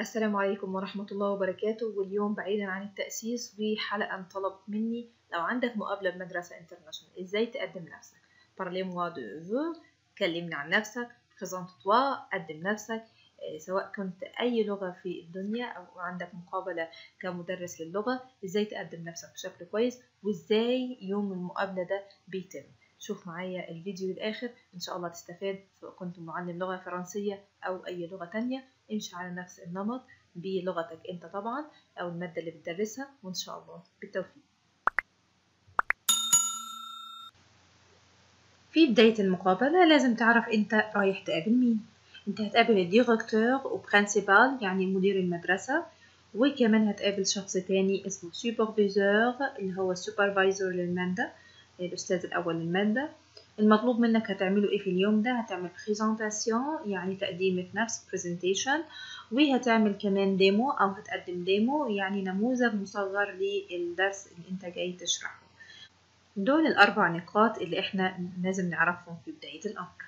السلام عليكم ورحمة الله وبركاته واليوم بعيدا عن التأسيس وحلقة انطلبت مني لو عندك مقابلة بمدرسة انترناشونال ازاي تقدم نفسك parlez moi de vous كلمني عن نفسك présente toi قدم نفسك آه، سواء كنت أي لغة في الدنيا أو عندك مقابلة كمدرس للغة ازاي تقدم نفسك بشكل كويس وازاي يوم المقابلة ده بيتم شوف معايا الفيديو للآخر إن شاء الله تستفاد سواء كنت معلم لغة فرنسية أو أي لغة تانية امشي على نفس النمط بلغتك انت طبعا او المادة اللي بتدرسها وان شاء الله بالتوفيق في بداية المقابلة لازم تعرف انت رايح تقابل مين انت هتقابل الديريكتور وبرنسيبال يعني مدير المدرسة وكمان هتقابل شخص تاني اسمه سوبرفيزور اللي هو السوبرفايزر للمادة الأستاذ الأول للمادة المطلوب منك هتعمله ايه في اليوم ده هتعمل بريزنتاسيون يعني تقديمة نفس برزنتيشن وهتعمل كمان ديمو او هتقدم ديمو يعني نموذج مصغر للدرس اللي انت جاي تشرحه دول الاربع نقاط اللي احنا لازم نعرفهم في بداية الامر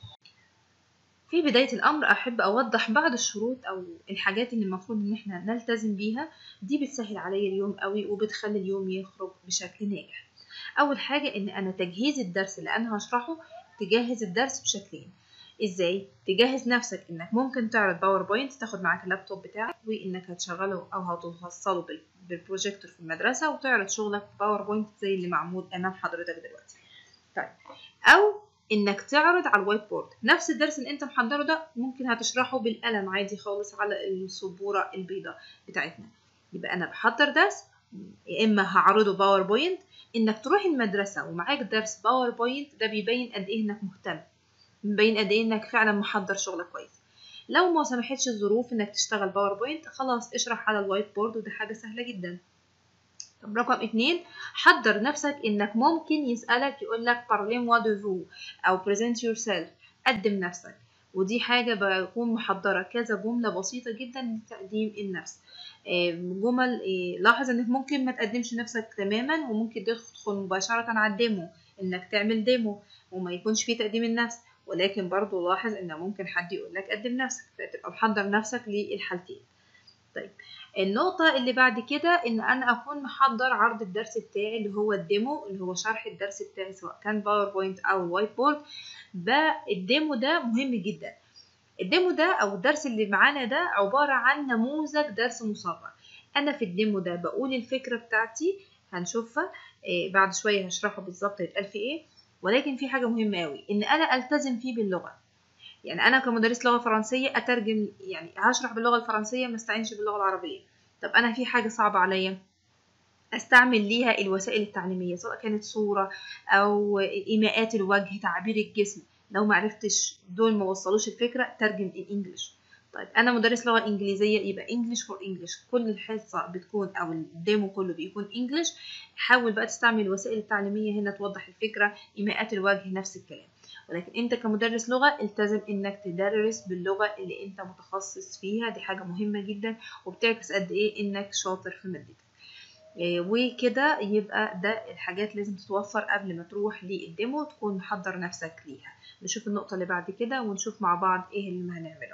في بداية الأمر أحب أوضح بعض الشروط أو الحاجات اللي المفروض إن إحنا نلتزم بيها دي بتسهل عليا اليوم قوي وبتخلي اليوم يخرج بشكل ناجح اول حاجه ان انا تجهيز الدرس اللي انا هشرحه تجهز الدرس بشكلين ازاي تجهز نفسك انك ممكن تعرض باوربوينت تاخد معاك اللابتوب بتاعك وانك هتشغله او هتوصله بالبروجيكتور في المدرسه وتعرض شغلك باوربوينت زي اللي معمول امام حضرتك دلوقتي طيب او انك تعرض على الوايت بورد نفس الدرس اللي انت محضره ده ممكن هتشرحه بالقلم عادي خالص على السبوره البيضاء بتاعتنا يبقى انا بحضر درس يا اما هعرضه باوربوينت انك تروح المدرسة ومعاك درس باوربوينت ده بيبين قد ايه انك مهتم بيبين قد ايه انك فعلا محضر شغلك كويس لو ما سمحتش الظروف انك تشتغل باوربوينت خلاص اشرح على الوايت بورد وده حاجة سهلة جدا طب رقم اتنين حضر نفسك انك ممكن يسألك يقولك parlez moi de vous او present yourself قدم نفسك ودي حاجة بكون محضرة كذا جملة بسيطة جدا لتقديم النفس جمل لاحظ انك ممكن ما تقدمش نفسك تماما وممكن تدخل مباشرة على الديمو انك تعمل ديمو وما يكونش فيه تقديم النفس ولكن برضو لاحظ ان ممكن حد يقول لك قدم نفسك فتبقى محضر نفسك للحالتين طيب النقطة اللي بعد كده ان انا اكون محضر عرض الدرس بتاعي اللي هو الديمو اللي هو شرح الدرس بتاعي سواء كان باوربوينت او الوايت بورد الديمو ده مهم جدا الديمو ده او الدرس اللي معانا ده عبارة عن نموذج درس مصغر انا في الديمو ده بقول الفكرة بتاعتي هنشوفها إيه بعد شوية هشرحه بالظبط هيتقال في ايه ولكن في حاجة مهمة قوي ان انا التزم فيه باللغة يعني انا كمدرس لغة فرنسية اترجم يعني هشرح باللغة الفرنسية ما استعينش باللغة العربية طب انا في حاجة صعبة عليا استعمل ليها الوسائل التعليمية سواء كانت صورة او ايماءات الوجه تعبير الجسم لو معرفتش دول ما وصلوش الفكرة ترجم الانجليش طيب انا مدرس لغة انجليزية يبقى انجليش فور انجليش كل الحصة بتكون او الديمو كله بيكون انجليش حاول بقى تستعمل الوسائل التعليمية هنا توضح الفكرة ايماءات الوجه نفس الكلام ولكن انت كمدرس لغة التزم انك تدرس باللغة اللي انت متخصص فيها دي حاجة مهمة جدا وبتعكس قد ايه انك شاطر في مادتك وكده يبقى ده الحاجات لازم تتوفر قبل ما تروح للديمو تكون محضر نفسك ليها نشوف النقطة اللي بعد كده ونشوف مع بعض ايه اللي هنعمله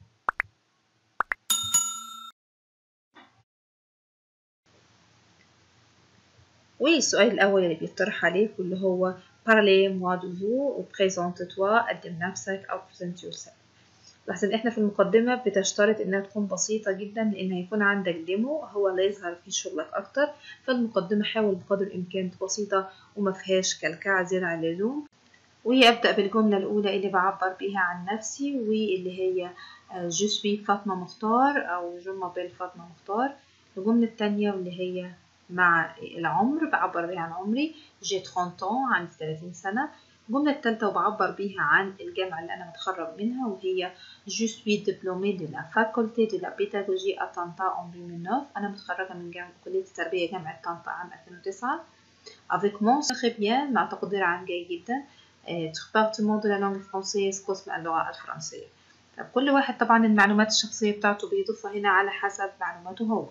والسؤال الأول اللي بيطرح عليك واللي هو parlez moi de vous و présente toi قدم نفسك أو present yourself لاحظ ان احنا في المقدمة بتشترط انها تكون بسيطة جدا لان هيكون عندك ديمو هو اللي يظهر فيه شغلك اكتر فالمقدمة حاول بقدر الامكان بسيطة وما فيهاش كلكعة زيادة عن اللزوم وابدأ بالجملة الأولى اللي بعبر بيها عن نفسي واللي هي جو سوي فاطمة مختار أو جو مابيل فاطمة مختار الجملة التانية واللي هي مع العمر بعبر بيها عن عمري جي 30 عندي 30 سنة الجملة الثالثة وبعبر بيها عن الجامعة اللي أنا متخرج منها وهي Je suis diplômée de la faculté de la pédagogie à Tanta en 2009 أنا متخرجة من جامعة كلية التربية جامعة طنطا عام 2009 avec mon très bien مع تقدير عام جيد جدا département de la langue française قسم اللغة الفرنسية طب كل واحد طبعا المعلومات الشخصية بتاعته بيضيفها هنا على حسب معلوماته هو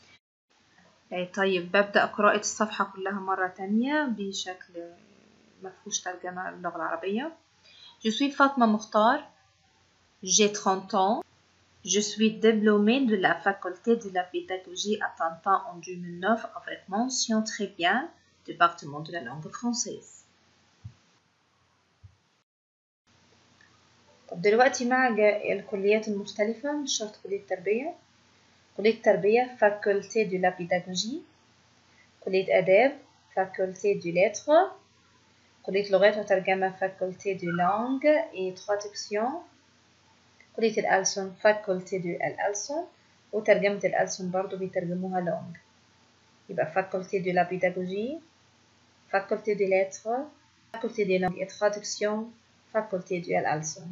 طيب ببدأ قراءة الصفحة كلها مرة تانية بشكل مفهوش ترجمة للغة العربية Je suis فاطمة مختار J'ai 30 ans Je suis diplômée de la faculté de la pédagogie à Pantin en 2009 avec mention très bien, département de la langue française. طب دلوقتي مع الكليات المختلفة مش شرط كلية التربية كلية التربية faculté de la pédagogie كلية آداب faculté du lettre كلية لغات وترجمة faculté de langue et traduction كلية الألسن faculté de الألسن وترجمة الألسن برضو بيترجموها langue يبقى faculté de la pédagogie faculté des lettres faculté des langues et traduction faculté de الألسن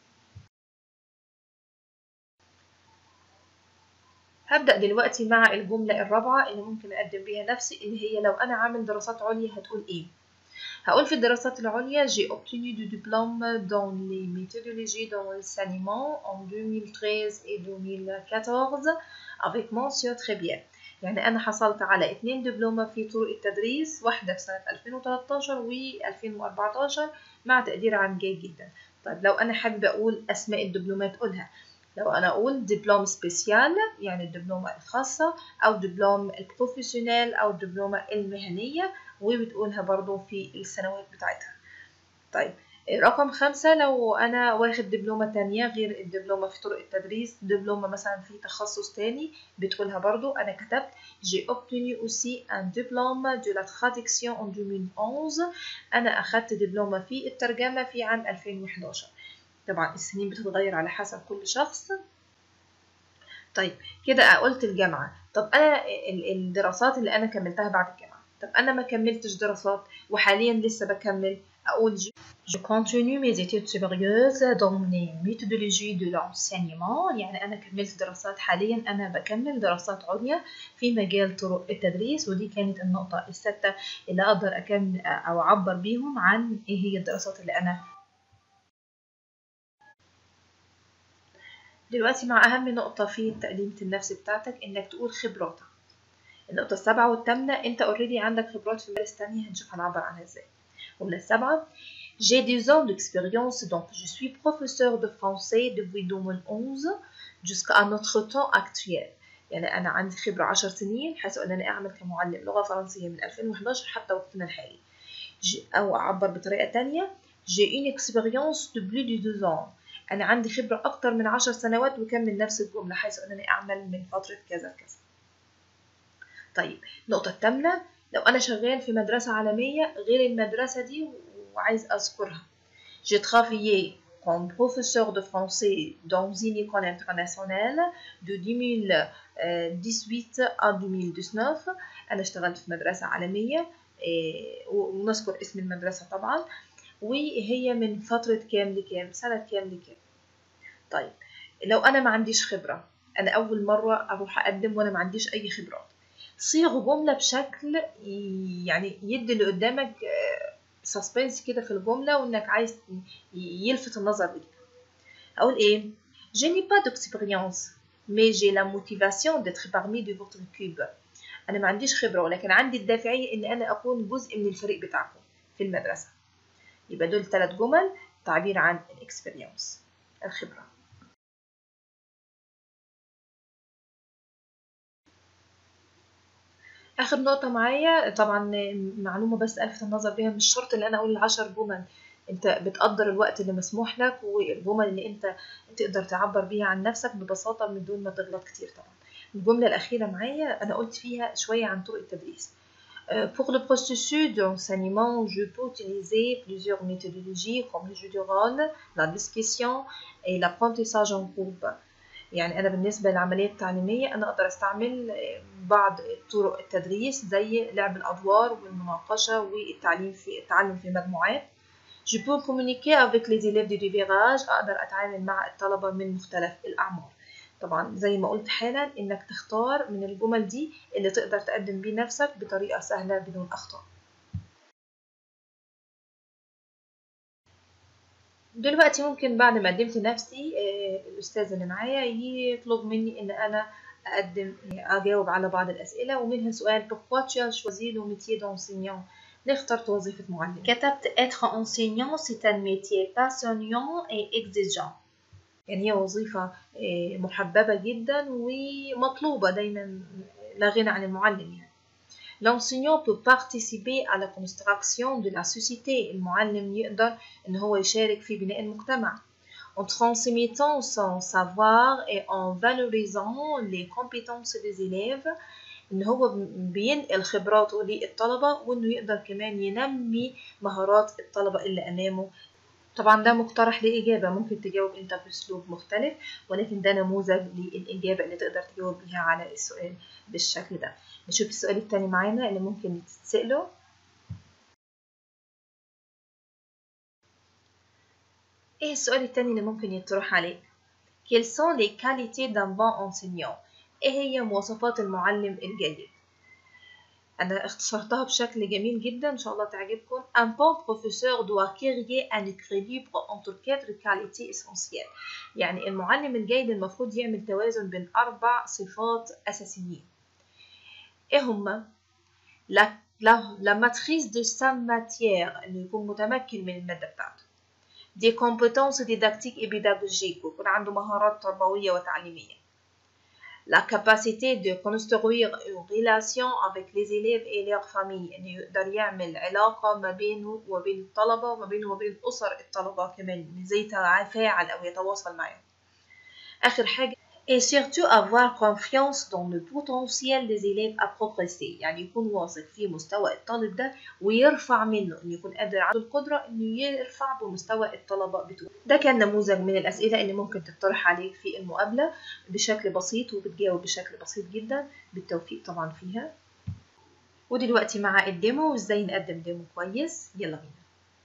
هبدأ دلوقتي مع الجملة الرابعة اللي ممكن أقدم بيها نفسي اللي هي لو أنا عامل دراسات عليا هتقول إيه هقول في الدراسات العليا j'ai obtenu du diplôme dans les méthodologies dans l'enseignement en 2013 et 2014 avec mention très bien يعني أنا حصلت على اتنين دبلومة في طرق التدريس واحدة في سنة 2013 و 2014 مع تقدير عام جيد جدا طيب لو أنا حابة أقول أسماء الدبلومات قولها لو أنا أقول دبلوم سبيسيال يعني الدبلومة الخاصة أو دبلوم البروفيشنال أو الدبلومة المهنية وبتقولها برضو في السنوات بتاعتها طيب رقم خمسة لو أنا واخد دبلومة تانية غير الدبلومة في طرق التدريس دبلومة مثلا في تخصص تاني بتقولها برضو أنا كتبت j'ai obtenu aussi un diplôme de la traduction en 2011 أنا أخدت دبلومة في الترجمة في عام 2011 طبعا السنين بتتغير على حسب كل شخص طيب كده قلت الجامعة طب أنا الدراسات اللي أنا كملتها بعد الجامعة طب أنا ما كملتش دراسات وحاليا لسه بكمل أقول Je continue mes études supérieures dans les méthodologies de l'enseignement يعني أنا كملت دراسات حاليا أنا بكمل دراسات عليا في مجال طرق التدريس ودي كانت النقطة الستة اللي أقدر أكمل أو أعبر بيهم عن إيه هي الدراسات اللي أنا دلوقتي مع أهم نقطة في تقديمة النفس بتاعتك إنك تقول خبراتك النقطة السابعة والثامنة أنت أوريدي عندك خبرات في مدارس تانية هنشوف هنعبر عنها إزاي الجملة السابعة J'ai des ans d'expérience, donc je suis professeur de français depuis 2011 jusqu'à notre temps actuel. يعني أنا عندي خبرة 10 سنين حيث أنني أعمل كمعلم لغة فرنسية من 2011 حتى وقتنا الحالي. أو أعبر بطريقة تانية J'ai une expérience de plus de 2 ans. أنا عندي خبرة أكتر من 10 سنوات وكمل نفس الجملة حيث أنني أعمل من فترة كذا كذا. طيب النقطة الثامنة لو أنا شغال في مدرسة عالمية غير المدرسة دي وعايز أذكرها J'ai travaillé comme professeur de français dans une école internationale de 2018 à 2019 أنا اشتغلت في مدرسة عالمية ونذكر اسم المدرسة طبعا وهي من فترة كام لكام سنة كام لكام طيب لو أنا ما عنديش خبرة أنا أول مرة أروح أقدم وأنا ما عنديش أي خبرات صيغ جملة بشكل يعني يدي اللي قدامك سسبنس كده في الجملة وإنك عايز يلفت النظر ليك أقول إيه Je n'ai pas d'expérience mais j'ai la motivation d'être parmi de votre cube أنا ما عنديش خبرة ولكن عندي الدافعية إن أنا أكون جزء من الفريق بتاعكم في المدرسة يبقى دول ثلاث جمل تعبير عن الاكسبيرينس الخبرة اخر نقطة معايا طبعا معلومة بس الفت النظر بيها مش شرط ان انا اقول العشر جمل انت بتقدر الوقت اللي مسموح لك والجمل اللي انت تقدر تعبر بيها عن نفسك ببساطة من دون ما تغلط كتير طبعا الجملة الأخيرة معايا أنا قلت فيها شوية عن طرق التدريس Pour le processus d'enseignement, je peux utiliser plusieurs méthodologies comme le jeu de rôle, la discussion et l'apprentissage en groupe. يعني أنا بالنسبة للعملية التعليمية أنا أقدر أستعمل بعض طرق التدريس زي لعب الأدوار والمناقشة والتعليم في التعلم في مجموعات. Je peux communiquer avec les élèves du diverage أقدر أتعامل مع الطلبة من مختلف الأعمار. طبعا زي ما قلت حالا إنك تختار من الجمل دي اللي تقدر تقدم بيه نفسك بطريقة سهلة بدون أخطاء. دلوقتي ممكن بعد ما قدمت نفسي الأستاذ اللي معايا يطلب مني إن أنا أقدم أجاوب على بعض الأسئلة ومنها سؤال pourquoi tu as choisi le métier d'enseignant ليه اخترت وظيفة معلم؟ كتبت être enseignant c'est un métier passionnant et exigeant يعني هي وظيفة محببة جدا ومطلوبة دايما لا غنى عن المعلم يعني L'enseignant peut participer à la construction de la société. المعلم يقدر إن هو يشارك في بناء المجتمع. En transmettant son savoir et en valorisant les compétences des élèves إن هو بينقل خبراته للطلبة وإنه يقدر كمان ينمي مهارات الطلبة اللي أمامه طبعا ده مقترح لإجابة ممكن تجاوب أنت بأسلوب مختلف ولكن ده نموذج للإجابة اللي تقدر تجاوب بيها على السؤال بالشكل ده نشوف السؤال التاني معانا اللي ممكن تتسأله ايه السؤال التاني اللي ممكن يطرح عليك Quelles sont les qualités d'un bon enseignant ايه هي مواصفات المعلم الجيد أنا اختصرتها بشكل جميل جدا إن شاء الله تعجبكم Un bon professeur doit créer un équilibre entre quatre qualités essentielles يعني المعلم الجيد المفروض يعمل توازن بين أربع صفات أساسيين إيه هما؟ La, la, la maîtrise de sa matière إنه يكون متمكن من المادة بتاعته des compétences didactiques et pédagogiques ويكون عنده مهارات تربوية وتعليمية la capacité de construire une relation avec les élèves et leurs familles إنه يقدر يعمل علاقة ما بينه وبين الطلبة وما بينه وبين أسر الطلبة كمان إزاي يتفاعل أو يتواصل معهم آخر حاجة et surtout avoir confiance dans le potentiel des élèves à progresser يعني يكون واثق في مستوى الطالب ده ويرفع منه انه يكون قادر عنده القدرة انه يرفع بمستوى الطلبة بتوعه ده كان نموذج من الأسئلة اللي ممكن تقترح عليك في المقابلة بشكل بسيط وبتجاوب بشكل بسيط جدا بالتوفيق طبعا فيها ودلوقتي مع الديمو وازاي نقدم ديمو كويس يلا بينا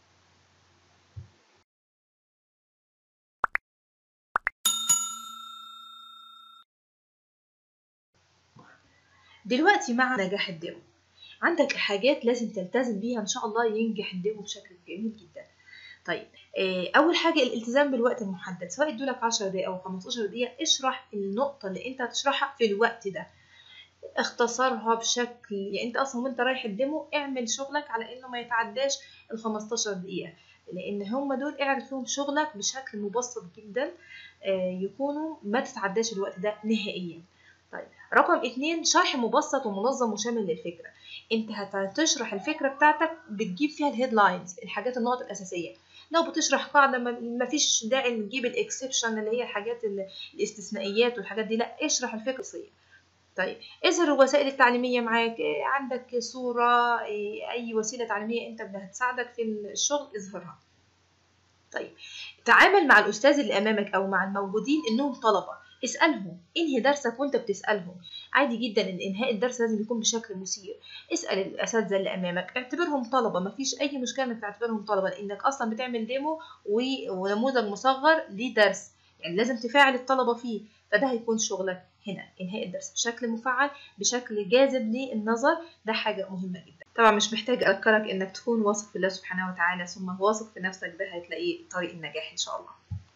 دلوقتي مع نجاح الديمو عندك حاجات لازم تلتزم بيها ان شاء الله ينجح الديمو بشكل جميل جدا طيب اول حاجه الالتزام بالوقت المحدد سواء ادولك 10 دقايق او 15 دقيقه اشرح النقطه اللي انت هتشرحها في الوقت ده اختصرها بشكل يعني انت اصلا وانت رايح الديمو اعمل شغلك على انه ما يتعداش ال 15 دقيقه لان هم دول اعرض فيهم شغلك بشكل مبسط جدا يكونوا ما تتعداش الوقت ده نهائيا طيب رقم اتنين شرح مبسط ومنظم وشامل للفكرة انت هتشرح الفكرة بتاعتك بتجيب فيها الهيدلاينز الحاجات النقط الأساسية لو بتشرح قاعدة مفيش داعي نجيب الاكسبشن اللي هي الحاجات الاستثنائيات والحاجات دي لا اشرح الفكرة الأساسية طيب اظهر الوسائل التعليمية معاك عندك صورة أي وسيلة تعليمية انت هتساعدك في الشغل اظهرها طيب تعامل مع الأستاذ اللي أمامك أو مع الموجودين إنهم طلبة اسألهم انهي درسك وانت بتسألهم عادي جدا ان انهاء الدرس لازم يكون بشكل مثير اسأل الأساتذة اللي أمامك اعتبرهم طلبة مفيش أي مشكلة انك تعتبرهم طلبة لأنك أصلا بتعمل ديمو ونموذج مصغر لدرس يعني لازم تفاعل الطلبة فيه فده هيكون شغلك هنا انهاء الدرس بشكل مفعل بشكل جاذب للنظر ده حاجة مهمة جدا طبعا مش محتاج أذكرك انك تكون واثق في الله سبحانه وتعالى ثم واثق في نفسك ده هتلاقيه طريق النجاح إن شاء الله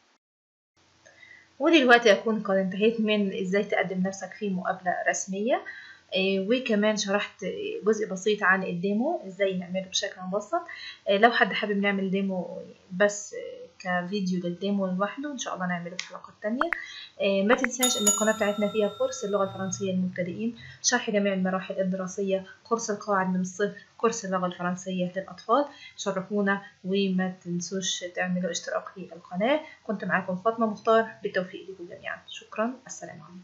ودلوقتي أكون قد انتهيت من إزاي تقدم نفسك في مقابلة رسمية وكمان شرحت جزء بسيط عن الديمو ازاي نعمله بشكل مبسط لو حد حابب نعمل ديمو بس كفيديو للديمو لوحده ان شاء الله نعمله في حلقات تانية ما تنساش ان القناة بتاعتنا فيها كورس اللغة الفرنسية للمبتدئين شرح جميع المراحل الدراسية كورس القواعد من الصفر كورس اللغة الفرنسية للأطفال شرفونا وما تنسوش تعملوا اشتراك في القناة كنت معاكم فاطمة مختار بالتوفيق لكم جميعا شكرا السلام عليكم